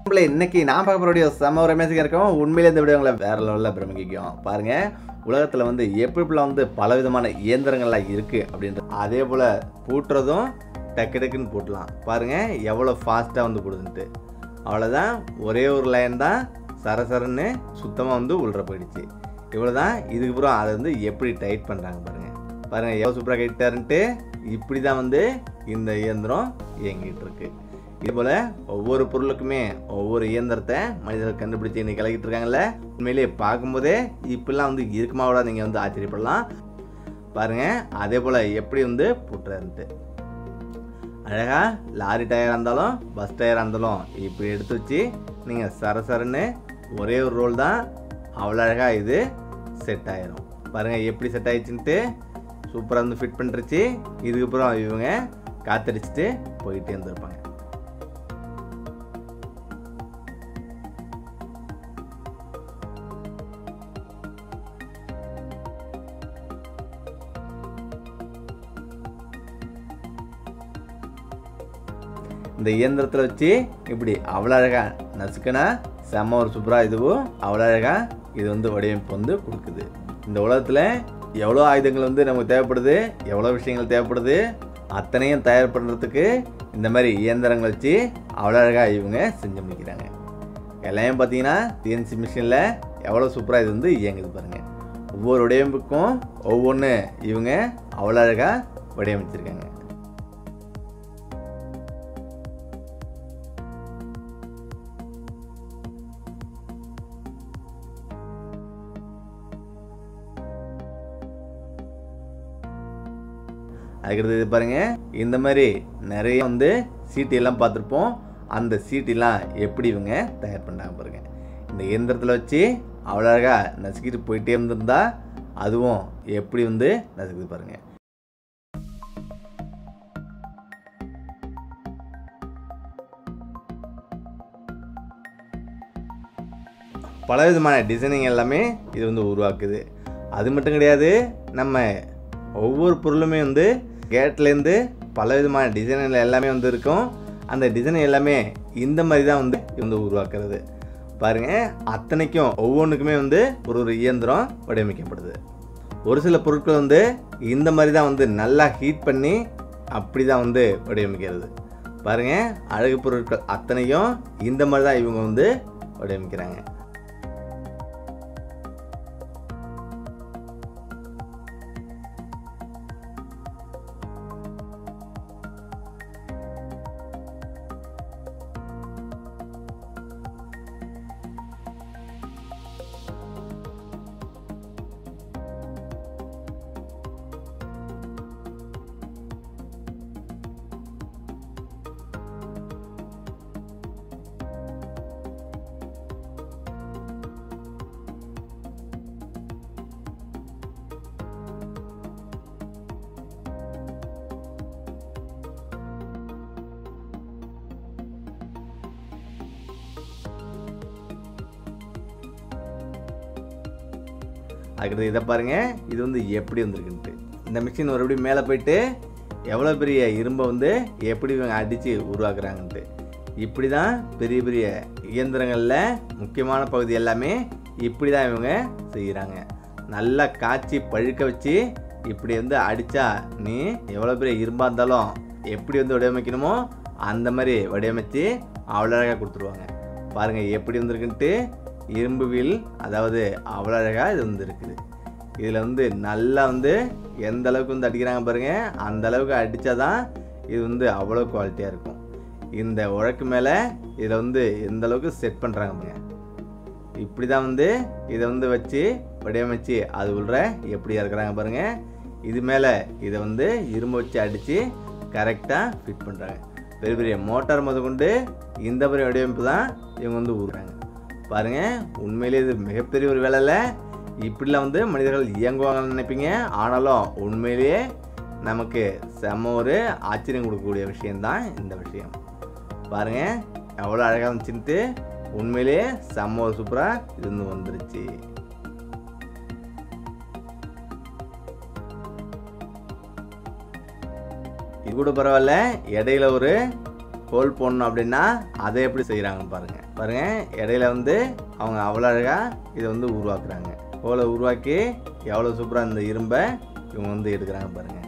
நம்மள இன்னைக்கு நான் பார்க்க போகிற வீடியோ செம்ம ஒரு அமேசிங்காக இருக்கும் உண்மையிலே இந்த வீடியோ உங்களை வேற லெவலில் பிரமிக்கும் பாருங்க உலகத்தில் வந்து எப்படி எப்படிலாம் வந்து பலவிதமான இயந்திரங்கள்லாம் இருக்குது அப்படின்றது அதே போல் பூட்டுறதும் டக்கு டக்குன்னு பூட்டலாம் பாருங்க எவ்வளோ ஃபாஸ்ட்டாக வந்து போடுதுன்ட்டு அவ்வளோதான் ஒரே ஒரு லைன் தான் சரசரன்னு சுத்தமாக வந்து உள்ற போயிடுச்சு இவ்வளோ தான் இதுக்கப்புறம் அதை வந்து எப்படி டைட் பண்ணுறாங்க பாருங்கள் பாருங்கள் எவ்வளோ சூப்பராக கைட்டாருன்ட்டு இப்படி தான் வந்து இந்த இயந்திரம் இயங்கிட்டு இருக்கு இதுபோல் ஒவ்வொரு பொருளுக்குமே ஒவ்வொரு இயந்திரத்தை மனிதர்கள் கண்டுபிடிச்சி இன்னைக்கு கலக்கிட்டு இருக்காங்கல்ல உண்மையிலேயே பார்க்கும்போதே இப்படிலாம் வந்து இருக்குமா விட நீங்கள் வந்து ஆச்சரியப்படலாம் பாருங்கள் அதே போல் எப்படி வந்து புட்டுறன்ட்டு அழகாக லாரி டயராக இருந்தாலும் பஸ் டயராக இருந்தாலும் இப்படி எடுத்து வச்சு நீங்கள் சரசரன்னு ஒரே ஒரு ரோல் தான் அவ்வளோ அழகாக இது செட் ஆயிரும் பாருங்கள் எப்படி செட் ஆயிடுச்சுன்ட்டு சூப்பராக வந்து ஃபிட் பண்ணிருச்சு இதுக்கப்புறம் இவங்க காத்தடிச்சிட்டு போயிட்டே இருந்திருப்பாங்க இந்த இயந்திரத்தில் வச்சு இப்படி அவ்வளோ அழகாக நசுக்குனா செம்ம ஒரு சூப்பராக இதுவும் அவ்வளோ அழகாக இது வந்து வடிவமைப்பு வந்து கொடுக்குது இந்த உலகத்தில் எவ்வளோ ஆயுதங்கள் வந்து நமக்கு தேவைப்படுது எவ்வளோ விஷயங்கள் தேவைப்படுது அத்தனையும் தயார் பண்ணுறதுக்கு இந்த மாதிரி இயந்திரங்கள் வச்சு அவ்வளோ அழகாக இவங்க செஞ்சு முடிக்கிறாங்க எல்லாமே பார்த்தீங்கன்னா சிஎன்சி மிஷினில் எவ்வளோ சூப்பராக இது வந்து இயங்குது பாருங்கள் ஒவ்வொரு வடிவமைப்புக்கும் ஒவ்வொன்று இவங்க அவ்வளோ அழகாக வடிவமைச்சிருக்காங்க அதுக்கடுத்து இது பாருங்க இந்த மாதிரி நிறைய வந்து சீட்டு எல்லாம் பார்த்துருப்போம் அந்த சீட்டெல்லாம் எப்படி இவங்க தயார் பண்ணாங்க பாருங்க இந்த இயந்திரத்தில் வச்சு அவ்வளோ அழகாக நசுக்கிட்டு போயிட்டே இருந்திருந்தா அதுவும் எப்படி வந்து நசுக்குது பாருங்க பலவிதமான டிசைனிங் எல்லாமே இது வந்து உருவாக்குது அது மட்டும் கிடையாது நம்ம ஒவ்வொரு பொருளுமே வந்து கேட்லேருந்து பலவிதமான டிசைன்கள் எல்லாமே வந்து இருக்கும் அந்த டிசைன் எல்லாமே இந்த மாதிரி தான் வந்து இது வந்து உருவாக்குறது பாருங்க அத்தனைக்கும் ஒவ்வொன்றுக்குமே வந்து ஒரு ஒரு இயந்திரம் வடிவமைக்கப்படுது ஒரு சில பொருட்கள் வந்து இந்த மாதிரி தான் வந்து நல்லா ஹீட் பண்ணி அப்படி தான் வந்து வடிவமைக்கிறது பாருங்க அழகு பொருட்கள் அத்தனையும் இந்த மாதிரி தான் இவங்க வந்து வடிவமைக்கிறாங்க அதுக்கடுத்து இதை பாருங்க இது வந்து எப்படி வந்திருக்குன்ட்டு இந்த மிஷின் மறுபடியும் மேலே போயிட்டு எவ்வளோ பெரிய இரும்பை வந்து எப்படி இவங்க அடித்து உருவாக்குறாங்கன்ட்டு இப்படி தான் பெரிய பெரிய இயந்திரங்களில் முக்கியமான பகுதி எல்லாமே இப்படி தான் இவங்க செய்கிறாங்க நல்லா காய்ச்சி பழுக்க வச்சு இப்படி வந்து அடித்தா நீ எவ்வளோ பெரிய இரும்பாக இருந்தாலும் எப்படி வந்து வடிவமைக்கணுமோ அந்த மாதிரி வடிவமைச்சு அவ்வளோ அழகாக கொடுத்துருவாங்க பாருங்கள் எப்படி வந்திருக்குன்ட்டு இரும்பு வில் அதாவது அவ்வளோ அழகாக இது வந்து இருக்குது இதில் வந்து நல்லா வந்து எந்த அளவுக்கு வந்து அடிக்கிறாங்க பாருங்க அந்த அளவுக்கு அடித்தா தான் இது வந்து அவ்வளோ குவாலிட்டியாக இருக்கும் இந்த உழக்கு மேலே இதில் வந்து எந்த அளவுக்கு செட் பண்ணுறாங்க பாருங்க இப்படி தான் வந்து இதை வந்து வச்சு வடிவமைச்சு அது உள்ள எப்படி இறக்குறாங்க பாருங்க இது மேலே இதை வந்து இரும்பு வச்சு அடித்து கரெக்டாக ஃபிட் பண்ணுறாங்க பெரிய பெரிய மோட்டார் முத கொண்டு இந்த மாதிரி வடிவமைப்பு தான் இவங்க வந்து ஊறுறாங்க பாருங்க உண்மையிலே இது மிகப்பெரிய ஒரு வேலை இல்லை இப்படிலாம் வந்து மனிதர்கள் இயங்குவாங்கன்னு நினைப்பீங்க ஆனாலும் உண்மையிலேயே நமக்கு செம்ம ஒரு ஆச்சரியம் கொடுக்கக்கூடிய விஷயம்தான் இந்த விஷயம் பாருங்க எவ்வளோ அழகாக இருந்துச்சுன்ட்டு உண்மையிலேயே செம்ம ஒரு சூப்பராக இது வந்து வந்துருச்சு இது கூட பரவாயில்ல இடையில ஒரு ஹோல் போடணும் அப்படின்னா அதை எப்படி செய்கிறாங்க பாருங்க பாருங்க இடையில வந்து அவங்க அவ்வளோ அழகாக இதை வந்து உருவாக்குறாங்க ஹோலை உருவாக்கி எவ்வளோ சூப்பராக இந்த இரும்பை இவங்க வந்து எடுக்கிறாங்க பாருங்க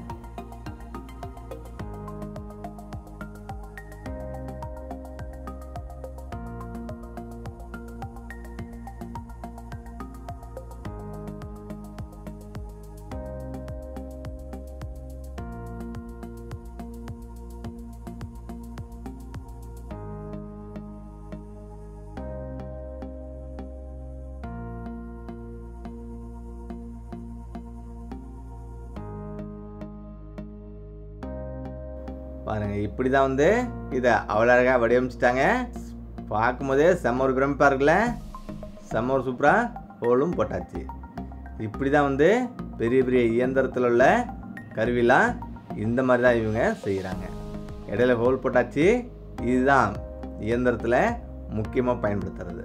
பாருங்க இப்படி தான் வந்து இதை அவ்வளோ அழகாக வடிவமைச்சிட்டாங்க பார்க்கும்போதே செம்ம ஒரு பிரமிப்பாக இருக்குல்ல செம்ம ஒரு சூப்பராக ஹோலும் போட்டாச்சு இப்படி தான் வந்து பெரிய பெரிய இயந்திரத்தில் உள்ள கருவிலாம் இந்த மாதிரி தான் இவங்க செய்கிறாங்க இடையில ஹோல் போட்டாச்சு இதுதான் இயந்திரத்தில் முக்கியமாக பயன்படுத்துறது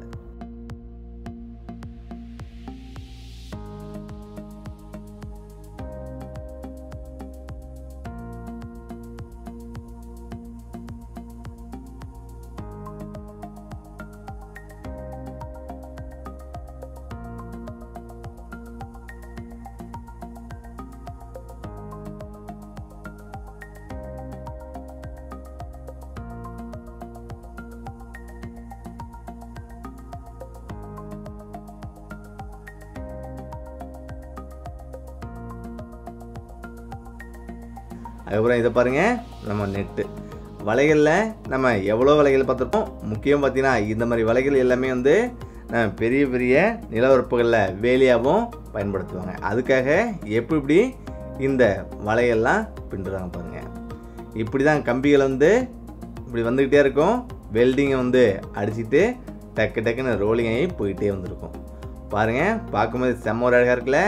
அதுக்கப்புறம் இதை பாருங்க நம்ம நெட்டு வலைகளில் நம்ம எவ்வளோ வலைகள் பார்த்துருப்போம் முக்கியம் பார்த்தீங்கன்னா இந்த மாதிரி வலைகள் எல்லாமே வந்து நம்ம பெரிய பெரிய நிலவரப்புகளில் வேலியாகவும் பயன்படுத்துவாங்க அதுக்காக எப்படி இப்படி இந்த வலையெல்லாம் பின்னுறாங்க பாருங்க இப்படி தான் கம்பிகள் வந்து இப்படி வந்துக்கிட்டே இருக்கும் வெல்டிங்கை வந்து அடிச்சுட்டு டக்கு டக்குன்னு ரோலிங் ஆகி போயிட்டே வந்திருக்கும் பாருங்கள் பார்க்கும்போது செம்ம ஒரு அழகாக இருக்குல்ல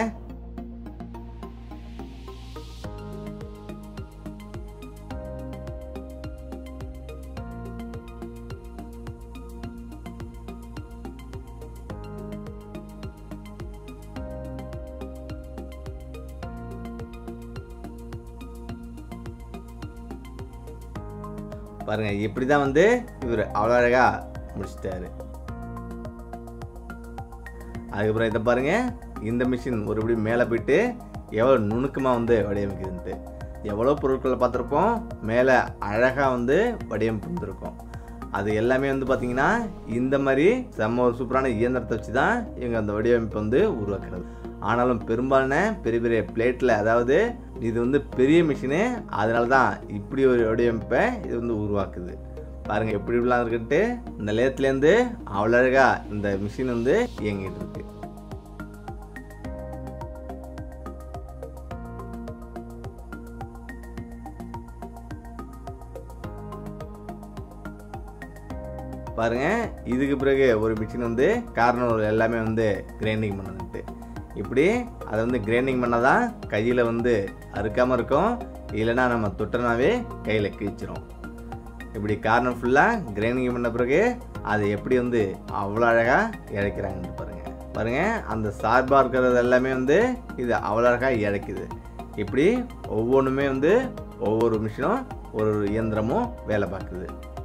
பாருங்க இப்படி தான் வந்து இவர் அவ்வளோ அழகாக முடிச்சிட்டாரு அதுக்கப்புறம் இதை பாருங்க இந்த மிஷின் ஒருபடி மேலே போயிட்டு எவ்வளோ நுணுக்கமாக வந்து வடிவமைக்குதுன்ட்டு எவ்வளோ பொருட்களை பார்த்துருப்போம் மேலே அழகாக வந்து வடிவமைப்பு இருந்திருக்கும் அது எல்லாமே வந்து பார்த்தீங்கன்னா இந்த மாதிரி செம்ம ஒரு சூப்பரான இயந்திரத்தை வச்சு தான் இவங்க அந்த வடிவமைப்பு வந்து உருவாக்குறது ஆனாலும் பெரும்பாலான பெரிய பெரிய பிளேட்டில் அதாவது இது வந்து பெரிய மிஷினு அதனால தான் இப்படி ஒரு வடிவமைப்பை இது வந்து உருவாக்குது பாருங்க எப்படி இப்படிலாம் இருக்குன்ட்டு இந்த லேத்துலேருந்து அவ்வளோ அழகா இந்த மிஷின் வந்து இயங்கிட்டு இருக்கு பாருங்க இதுக்கு பிறகு ஒரு மிஷின் வந்து கார்னர் எல்லாமே வந்து கிரைண்டிங் பண்ணதுன்ட்டு இப்படி அதை வந்து கிரைண்டிங் பண்ணால் தான் கையில் வந்து அறுக்காமல் இருக்கும் இல்லைன்னா நம்ம தொட்டனாவே கையில் கிழிச்சிரும் இப்படி கார்னர் ஃபுல்லாக கிரைண்டிங் பண்ண பிறகு அதை எப்படி வந்து அவ்வளோ அழகாக இழைக்கிறாங்கன்னு பாருங்கள் பாருங்கள் அந்த சார்பாக இருக்கிறது எல்லாமே வந்து இது அவ்வளோ அழகாக இழைக்குது இப்படி ஒவ்வொன்றுமே வந்து ஒவ்வொரு மிஷினும் ஒரு ஒரு இயந்திரமும் வேலை பார்க்குது